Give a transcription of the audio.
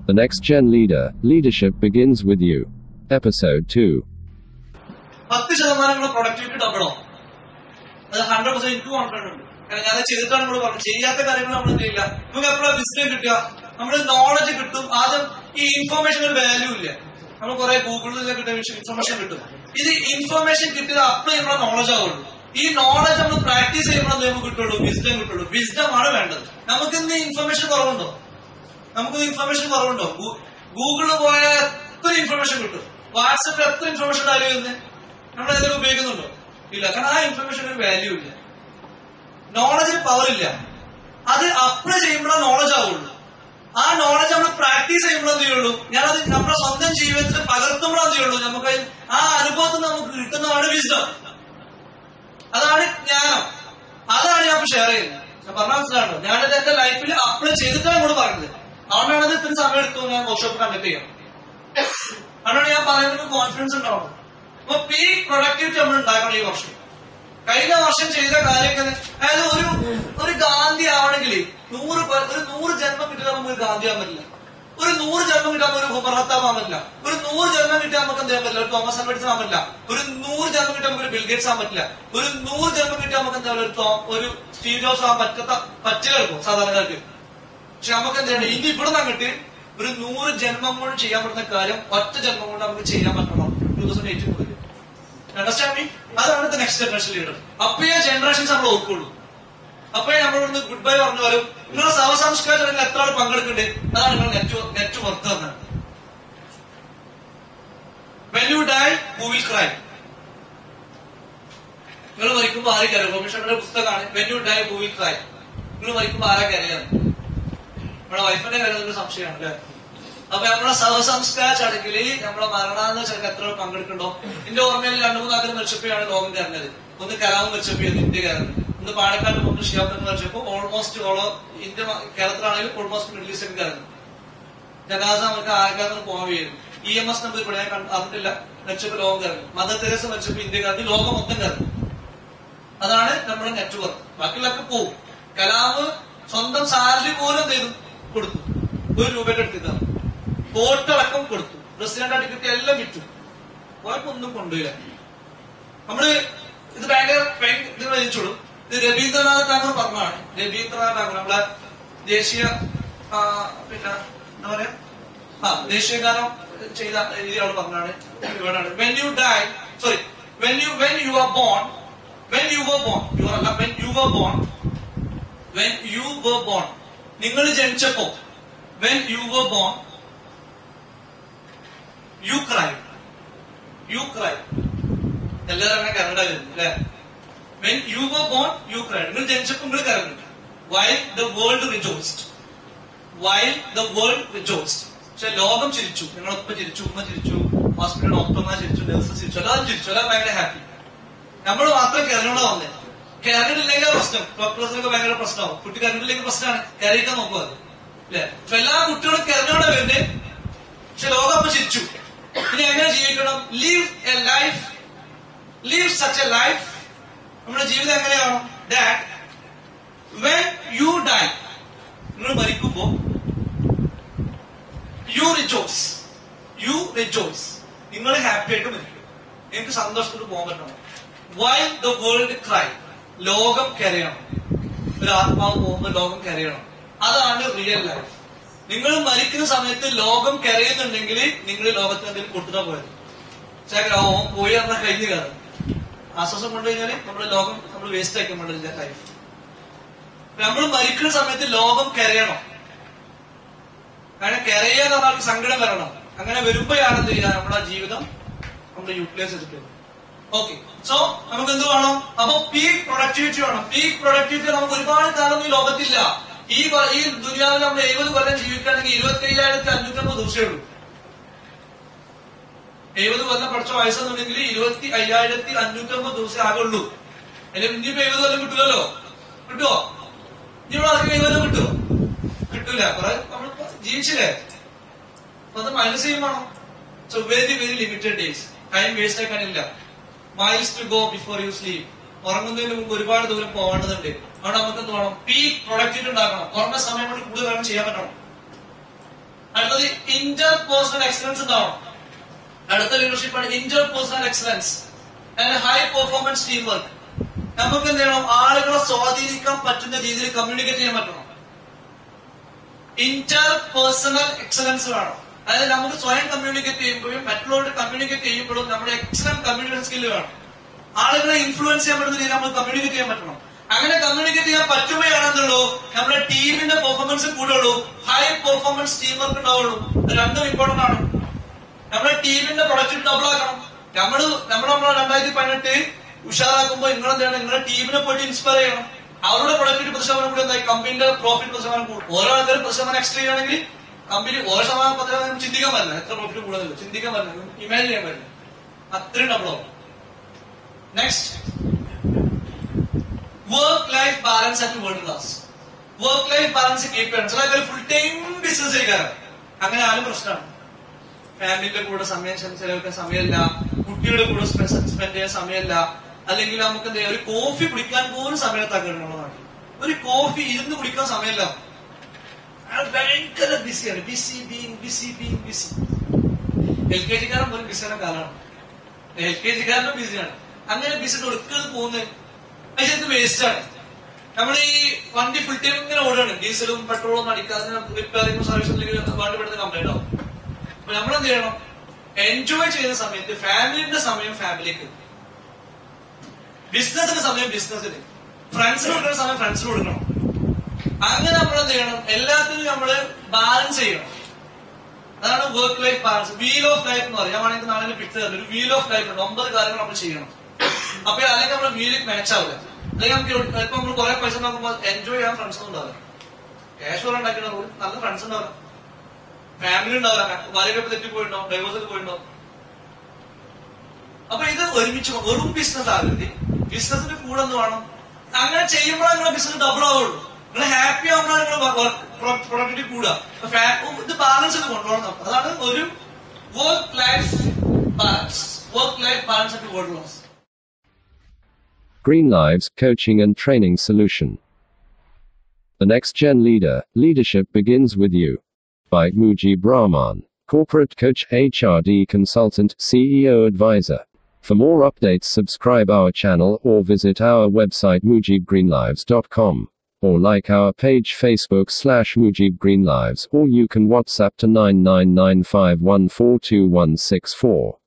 The Next Gen Leader Leadership begins with you. Episode 2. പത്ത് ശതമാനം കൂടെ പ്രൊഡക്ടിവിറ്റി ഡബിളോ അത് ഹൺഡ്രഡ് പെർസെന്റ് എനിക്ക് കോൺഫിഡൻസ് ഉണ്ട് കാരണം ഞാൻ ചെയ്തിട്ടാണ് നമ്മൾ പറഞ്ഞത് ചെയ്യാത്ത കാര്യങ്ങൾ നമ്മൾ ചെയ്യില്ല നമുക്ക് എപ്പോഴാണ് വിസ്ഡം കിട്ടുക നമ്മുടെ നോളജ് കിട്ടും ആദ്യം ഈ ഇൻഫർമേഷൻ ഒരു വാല്യൂ ഇല്ല നമ്മൾ കുറെ ഗൂഗിളിൽ കിട്ടുന്ന ഇൻഫർമേഷൻ കിട്ടും ഇത് ഇൻഫർമേഷൻ കിട്ടിയത് അപ്ലൈ ചെയ്യുമ്പോൾ നോളജ് ആവുള്ളൂ ഈ നോളജ് നമ്മൾ പ്രാക്ടീസ് ചെയ്യുമ്പോൾ നമുക്ക് കിട്ടുള്ളൂ വിസ്ഡം കിട്ടുള്ളൂ വിസ്ഡം ആണ് വേണ്ടത് നമുക്ക് ഇന്ന് ഇൻഫർമേഷൻ കുറവുണ്ടോ നമുക്ക് ഇൻഫർമേഷൻ കുറവുണ്ടോ ഗൂഗിളിൽ പോയ എത്ര ഇൻഫർമേഷൻ കിട്ടും വാട്സപ്പിൽ എത്ര ഇൻഫർമേഷൻ ഡയൽ ചെയ്യുന്നത് നമ്മൾ ഏതെങ്കിലും ഉപയോഗിക്കുന്നുണ്ടോ ഇല്ല കാരണം ആ ഇൻഫർമേഷൻ ഒരു വാല്യൂ ഇല്ല നോളജിന് പവർ ഇല്ല അത് അപ്ലൈ ചെയ്യുമ്പോഴേ നോളജ് ആവുള്ളൂ ആ നോളജ് നമ്മൾ പ്രാക്ടീസ് ചെയ്യുമ്പോഴേ ചെയ്യുള്ളൂ ഞാനത് നമ്മുടെ സ്വന്തം ജീവിതത്തിൽ പകർത്തുമ്പോഴേ ചെയ്യുള്ളൂ നമുക്ക് ആ അനുഭവത്തിൽ നമുക്ക് കിട്ടുന്നതാണ് വിസ്ഡം അതാണ് ജ്ഞാനം അതാണ് ഞാൻ ഷെയർ ചെയ്യുന്നത് ഞാൻ പറഞ്ഞ മനസ്സിലാണോ ഞാനത് എന്റെ ലൈഫിൽ അപ്ലൈ ചെയ്തിട്ടാണ് കൂടെ പറഞ്ഞത് അതുകൊണ്ടാണ് അത് ഇത്രയും സമയം എടുത്തു ഞാൻ വർക്ക്ഷോപ്പ് കണ്ടക്ട് ചെയ്യാം അതുകൊണ്ടാണ് ഞാൻ പറയുന്നത് കോൺഫിഡൻസ് ഉണ്ടാവണം അപ്പൊ പീക്ക് പ്രൊഡക്ടിവിറ്റി നമ്മൾ ഉണ്ടാക്കണം ഈ വർഷം കഴിഞ്ഞ വർഷം ചെയ്ത കാര്യമൊക്കെ അതായത് ഒരു ഒരു ഗാന്ധി ആവണമെങ്കിൽ നൂറ് പേ- ഒരു നൂറ് ജന്മം കിട്ടിയാൽ നമുക്ക് ഒരു ഗാന്ധി ആവാൻ പറ്റില്ല ഒരു നൂറ് ജന്മം കിട്ടാൻ ഒരു ഹുമറത്താവ് ആവാൻ പറ്റില്ല ഒരു നൂറ് ജന്മം കിട്ടിയാൽ നമുക്ക് എന്ത് ചെയ്യാൻ പറ്റില്ല ഒരു തോമസ് അൽബർട്ട്സ് ആവാൻ പറ്റില്ല ഒരു നൂറ് ജന്മം കിട്ടിയാൽ നമുക്ക് ഒരു ബിൽഗേറ്റ്സ് ആവാൻ പറ്റില്ല ഒരു നൂറ് ജന്മം കിട്ടിയാൽ നമുക്ക് എന്താ പറയുക ഒരു തോ- ഒരു സ്റ്റീവ് ജോബ്സ് ആവാൻ പറ്റാത്ത പറ്റില്ല ഇപ്പോ സാധാരണക്കാർക്ക് പക്ഷെ നമുക്ക് എന്ത് ചെയ്യണം ഇനി ഇവിടെ അങ്ങോട്ട് ഒരു നൂറ് ജന്മം കൊണ്ട് ചെയ്യാൻ പറ്റുന്ന കാര്യം ഒറ്റ ജന്മം കൊണ്ട് നമുക്ക് ചെയ്യാൻ പറ്റണം ടൂ തൗസൻഡ് എയ്റ്റീൻ മുതൽ അണ്ടർസ്റ്റാൻഡ് മീ അതാണ് നെക്സ്റ്റ് ജനറേഷൻ ലീഡർ അപ്പോഴേ ജനറേഷൻസ് നമ്മൾ ഓർക്കുള്ളൂ അപ്പോഴേ നമ്മൾ ഇവിടുന്ന് ഗുഡ് ബൈ പറഞ്ഞു വരും നിങ്ങളുടെ സവസംസ്കാര ചടങ്ങിൽ എത്ര ആൾ പങ്കെടുക്കുന്നുണ്ട് അതാണ് നിങ്ങൾ നെറ്റ് നെറ്റ് വർത്ത് എന്നാണ് when you die who will cry നിങ്ങൾ മരിക്കുമ്പോൾ ആര് കയറും ഗോപിഷയുടെ പുസ്തകമാണ് when you die who will cry നിങ്ങൾ മരിക്കുമ്പോൾ ആരാ കയറിയാണ് നമ്മുടെ വൈഫിന്റെ കാര്യം സംശയമാണ് അല്ലെ അപ്പൊ നമ്മളെ സഹസംസ്കാര ചടങ്ങില് നമ്മളെ മരണാന്ന് ചടങ്ങ് എത്ര പേർ പങ്കെടുക്കണ്ടോ എന്റെ ഓർമ്മയിൽ രണ്ടു മൂന്ന് ആഗ്രഹം മരിച്ചപ്പോഴാണ് ലോകം കയറുന്നത് ഒന്ന് കലാം മരിച്ചപ്പോ ഇന്ത്യ കയറുന്നത് ഒന്ന് പാലക്കാട് ഒന്ന് ഷിയാബ്ദങ്ങൾ മരിച്ചപ്പോ ഓൾമോസ്റ്റ് ഓളോ ഇന്ത്യ കേരളത്തിലാണെങ്കിലും ഓൾമോസ്റ്റ് മിഡിൽ ഈസ്റ്റ് കയറുന്നത് ജനാസ നമുക്ക് ആൾക്കാർക്ക് പോകാൻ കഴിയും ഇ എം എസ് നമ്പർ ഇവിടെ ഞാൻ കണ്ട- അറിഞ്ഞിട്ടില്ല മരിച്ചപ്പോ ലോകം കയറുന്നു മദർ തെരേസ മരിച്ചപ്പോ ഇന്ത്യ കയറി ലോകം മൊത്തം കയറുന്നു അതാണ് നമ്മുടെ നെറ്റ്വർക്ക് ബാക്കിയുള്ളൊക്കെ പോവും കലാമ് സ്വന്തം സാലറി പോലും എന്ത് ചെയ്തു കൊടുത്തു ഒരു രൂപയുടെ അടുത്തിട്ടാണ് കോട്ടടക്കം കൊടുത്തു പ്രസിഡന്റ് ടിക്കറ്റ് എല്ലാം വിറ്റു കുഴപ്പമൊന്നും കൊണ്ടുപോയില്ല നമ്മള് ഇത് ഭയങ്കര ഭയങ്കര ഇത് വഹിച്ചോളൂ ഇത് രവീന്ദ്രനാഥ് ടാഗോർ പറഞ്ഞാണ് രവീന്ദ്രനാഥ് ടാഗോർ നമ്മളെ ദേശീയ ആ, പിന്നെ എന്താ പറയാ ആ ദേശീയ ഗാനം ചെയ്ത രീതിയാണ് പറഞ്ഞാണ് ഇവിടാണ് when you die sorry when you when you are born when you were born you അല്ല when you were born when you were born നിങ്ങൾ ജനിച്ചപ്പോ when you were born you cry you cry എല്ലാവരും അങ്ങനെ കരണ്ട വരുന്നു അല്ലെ when you were born you cry നിങ്ങൾ ജനിച്ചപ്പോ നിങ്ങൾ കരഞ്ഞു while the world rejoiced while the world rejoiced പക്ഷെ ലോകം ചിരിച്ചു നിങ്ങളൊപ്പം ചിരിച്ചു ഉമ്മ ചിരിച്ചു ഹോസ്പിറ്റൽ ഡോക്ടർമാർ ചിരിച്ചു നഴ്സസ് ചിരിച്ചു എല്ലാവരും ചിരിച്ചു എല്ലാവരും ഭയങ്കര ഹാപ്പി നമ്മൾ മാത്രം കരഞ്ഞോടെ വന്നേ കരഞ്ഞിട്ടില്ലെങ്കിൽ പ്രശ്നം ഡോക്ടേഴ്സിനൊക്കെ ഭയങ്കര പ്രശ്നമാവും കുട്ടി കരഞ്ഞിട്ടില്ലെങ്കിൽ പ്രശ്നമാണ് കരയിക്കാൻ നോക്കുക അത് അല്ലെ അപ്പൊ എല്ലാ കുട്ടികളും കരഞ്ഞോടെ വരുന്നേ പക്ഷെ ലോകം അപ്പൊ ചിരിച്ചു ഇനി എങ്ങനെ ജീവിക്കണം live a life live such a life നമ്മുടെ ജീവിതം എങ്ങനെയാണോ ദാറ്റ് വെൻ യു ഡൈ നിങ്ങൾ മരിക്കുമ്പോ യു റിജോയ്സ് യു റിജോയ്സ് നിങ്ങൾ ഹാപ്പി ആയിട്ട് മരിക്കും നിങ്ങൾക്ക് സന്തോഷത്തോട് പോകാൻ പറ്റണം വൈ ദ വേൾഡ് ക്രൈ ലോകം കരയണം ഒരു ആത്മാവ് പോകുമ്പോൾ ലോകം കരയണം അതാണ് റിയൽ ലൈഫ് നിങ്ങൾ മരിക്കുന്ന സമയത്ത് ലോകം കരയുന്നുണ്ടെങ്കിൽ നിങ്ങൾ ലോകത്തിന് എന്തെങ്കിലും കൊട്ടുക പോയത് ചേക്കര ഓ പോയി പറഞ്ഞാൽ കഴിഞ്ഞു കയറും ആശ്വാസം കൊണ്ടു കഴിഞ്ഞാല് നമ്മുടെ ലോകം നമ്മൾ വേസ്റ്റ് ആക്കി നമ്മുടെ ലൈഫ് നമ്മൾ മരിക്കുന്ന സമയത്ത് ലോകം കരയണം കാരണം കരയാന്ന് പറഞ്ഞാൽ സങ്കടം വരണം അങ്ങനെ വരുമ്പോഴാണ് എന്ത് ചെയ്യുക നമ്മുടെ ജീവിതം നമ്മൾ യൂട്ടിലൈസ് എടുക്കുന്നത് ഓക്കെ സോ നമുക്ക് എന്ത് വേണം അപ്പൊ പീക്ക് പ്രൊഡക്ടിവിറ്റി വേണം പീക്ക് പ്രൊഡക്ടിവിറ്റി നമുക്ക് ഒരുപാട് കാലം ഈ ലോകത്തില്ല ഈ വ- ഈ ദുനിയാവിൽ നമ്മൾ എഴുപത് കൊല്ലം ജീവിക്കുകയാണെങ്കിൽ ഇരുപത്തി അയ്യായിരത്തി അഞ്ഞൂറ്റമ്പത് ദിവസമേ ഉള്ളൂ എഴുപത് കൊല്ലം പഠിച്ച വയസ്സെന്നുണ്ടെങ്കിൽ ഇരുപത്തി അയ്യായിരത്തി അഞ്ഞൂറ്റമ്പത് ദിവസമേ ആകുള്ളൂ അല്ലെങ്കിൽ ഇനിയിപ്പോ എഴുപത് കൊല്ലം കിട്ടില്ലല്ലോ കിട്ടുമോ ഇനി ഇവിടെ ആർക്കും എഴുപത് കൊല്ലം കിട്ടുമോ കിട്ടൂല കുറെ നമ്മൾ ജീവിച്ചില്ലേ അപ്പൊ അത് മൈനസ് ചെയ്യും വേണം so very very limited days time waste ആക്കാനില്ല miles to go before you sleep ഉറങ്ങുന്നതിന് മുമ്പ് ഒരുപാട് ദൂരം പോകേണ്ടതുണ്ട് അവിടെ നമുക്ക് എന്ത് വേണം പീക്ക് പ്രൊഡക്റ്റിവിറ്റി ഉണ്ടാക്കണം കുറഞ്ഞ സമയം കൊണ്ട് കൂടുതൽ വേണം ചെയ്യാൻ പറ്റണം അടുത്തത് ഇന്റർ പേഴ്സണൽ എക്സലൻസ് ഉണ്ടാവണം അടുത്ത ലീഡർഷിപ്പ് ആണ് interpersonal excellence and high performance team work നമുക്ക് എന്ത് ചെയ്യണം ആളുകളെ സ്വാധീനിക്കാൻ പറ്റുന്ന രീതിയിൽ കമ്മ്യൂണിക്കേറ്റ് ചെയ്യാൻ പറ്റണം ഇന്റർ പേഴ്സണൽ എക്സലൻസ് വേണം അതായത് നമുക്ക് സ്വയം കമ്മ്യൂണിക്കേറ്റ് ചെയ്യുമ്പോഴും മറ്റുള്ളവരോട് കമ്മ്യൂണിക്കേറ്റ് ചെയ്യുമ്പോഴും നമ്മുടെ എക്സലന്റ് കമ്മ്യൂണിക്കേഷൻ സ്കില്ല് വേണം ആളുകളെ ഇൻഫ്ലുവൻസ് ചെയ്യാൻ പറ്റുന്ന രീതിയിൽ നമ്മൾ കമ്മ്യൂണിക്കേറ്റ് ചെയ്യാൻ പറ്റണം അങ്ങനെ കമ്മ്യൂണിക്കേറ്റ് ചെയ്യാൻ പറ്റുകയാണെന്നുള്ളൂ നമ്മുടെ ടീമിന്റെ പെർഫോമൻസ് കൂടുള്ളൂ ഹൈ പെർഫോമൻസ് ടീം വർക്ക് ഉണ്ടാവുള്ളൂ ഇത് രണ്ടും ഇമ്പോർട്ടന്റ് ആണ് നമ്മുടെ ടീമിന്റെ പ്രൊഡക്റ്റിവിറ്റി ഡബിൾ ആക്കണം നമ്മള് നമ്മൾ നമ്മളെ രണ്ടായിരത്തി പതിനെട്ട് ഉഷാറാക്കുമ്പോൾ നിങ്ങൾ എന്താണ് നിങ്ങളുടെ ടീമിനെ പോയിട്ട് ഇൻസ്പയർ ചെയ്യണം അവരുടെ പ്രൊഡക്റ്റിവിറ്റി പത്ത് ശതമാനം കൂടി എന്തായി കമ്പനിയുടെ പ്രോഫിറ്റ് പത്ത് ശതമാനം കൂടും ഓരോ ആൾക്കാരും പത്ത് ശതമാനം എക്സ്ട്രാ ചെയ്യുകയാണെങ്കിൽ കമ്പനി ഓരോ ശതമാനം പത്ത് ശതമാനം ചിന്തിക്കാൻ പറ്റില്ല എത്ര പ്രോഫിറ്റ് കൂടുതൽ ചിന്തിക്കാൻ പറ്റില്ല ഇമാജിൻ ചെയ്യാൻ പറ്റില്ല അത്രയും ഡബിൾ ആവും next work life balance at world class work life balance keep ചെയ്യണം ചില ആൾക്കാർ ഫുൾ ടൈം ബിസിനസ് ചെയ്യാറ് അങ്ങനെ ആരും പ്രശ്നമാണ് ഫാമിലിയുടെ കൂടെ സമയം ചെലവഴിക്കാൻ സമയമില്ല കുട്ടികളുടെ കൂടെ സ്പെൻഡ് ചെയ്യാൻ സമയമില്ല അല്ലെങ്കിൽ നമുക്ക് എന്താ ഒരു കോഫി കുടിക്കാൻ പോലും സമയത്താക്കണം നമ്മുടെ നാട്ടിൽ ഒരു കോഫി ഇരുന്ന് കുടിക്കാൻ സമയമില്ല അയാൾ ഭയങ്കര ബിസിയാണ് busy being busy being busy L K ജിക്കാരൻ പോലും ബിസിயான കാലമാണ് എൽ കെ ജിക്കാരനും ബിസിയാണ് അങ്ങനെ ബിസി ഒടുക്കത് പോകുന്നത് പക്ഷെ ഇത് വേസ്റ്റ് ആണ് നമ്മൾ ഈ വണ്ടി ഫുൾ ടൈം ഇങ്ങനെ ഓടുകയാണ് ഡീസലും പെട്രോളും അടിക്കാതെ റിപ്പയറിംഗ് സർവീസും വണ്ടി പെടുന്ന കംപ്ലൈന്റ് ആവും അപ്പൊ നമ്മൾ എന്ത് ചെയ്യണം എൻജോയ് ചെയ്യുന്ന സമയത്ത് ഫാമിലിന്റെ സമയം ഫാമിലിക്ക് ബിസിനസിന്റെ സമയം ബിസിനസിന് ഫ്രണ്ട്സിന് കൊടുക്കുന്ന സമയം ഫ്രണ്ട്സിന് കൊടുക്കണം അങ്ങനെ നമ്മൾ എന്ത് ചെയ്യണം എല്ലാത്തിനും നമ്മൾ ബാലൻസ് ചെയ്യണം അതാണ് work life balance wheel of life എന്ന് പറയും ഞാൻ വേണമെങ്കിൽ നാളെ പിക്ചർ തന്നെ ഒരു വീൽ ഓഫ് ലൈഫ് ഉണ്ട് ഒമ്പത് കാര്യങ്ങൾ നമ്മൾ ചെയ്യണം അപ്പൊ അല്ലെങ്കിൽ നമ്മുടെ വീലിൽ മാച്ച് ആവില്ല അല്ലെങ്കിൽ നമുക്ക് ഇപ്പൊ നമ്മൾ കുറെ പൈസ നോക്കുമ്പോൾ എൻജോയ് ചെയ്യാൻ ഫ്രണ്ട്സ് ഒന്നും ഉണ്ടാവില്ല ക്യാഷ് കുറെ ഉണ്ടാക്കിയ നല്ല ഫ്രണ്ട്സ് ഉണ്ടാവില്ല ഫാമിലി ഉണ്ടാവില്ല ഭാര്യയൊക്കെ തെറ്റി പോയിട്ടുണ്ടാവും ഡൈവേഴ്സിൽ പോയിട്ടുണ്ടാവും അപ്പൊ ഇത് ഒരുമിച്ച് കൊ- വെറും ബിസിനസ് ആകരുത് ബിസിനസിന്റെ കൂടെ ഒന്ന് വേണം അങ്ങനെ ചെയ്യുമ്പോഴാണ് നിങ്ങളുടെ ബിസിനസ് ഡബിൾ ആവുള്ളൂ നിങ്ങൾ ഹാപ്പി ആവുമ്പോഴാണ് നിങ്ങൾ പ്രൊഡക്ടിവിറ്റി കൂടുക അപ്പൊ ഫാ- ഇത് ബാലൻസ് ചെയ്ത് കൊണ്ടുപോകണം നമുക്ക്. അതാണ് ഒരു work life balance work life balance ആയിട്ട് വേർഡ് ലോസ് Green Lives Coaching and Training Solution. The next gen leader, leadership begins with you. By Muji Brahman, corporate coach, HRD consultant, CEO advisor. For more updates, subscribe our channel or visit our website mujibgreenlives.com or like our page Facebook slash Mujib Green Lives or you can WhatsApp to 9995142164.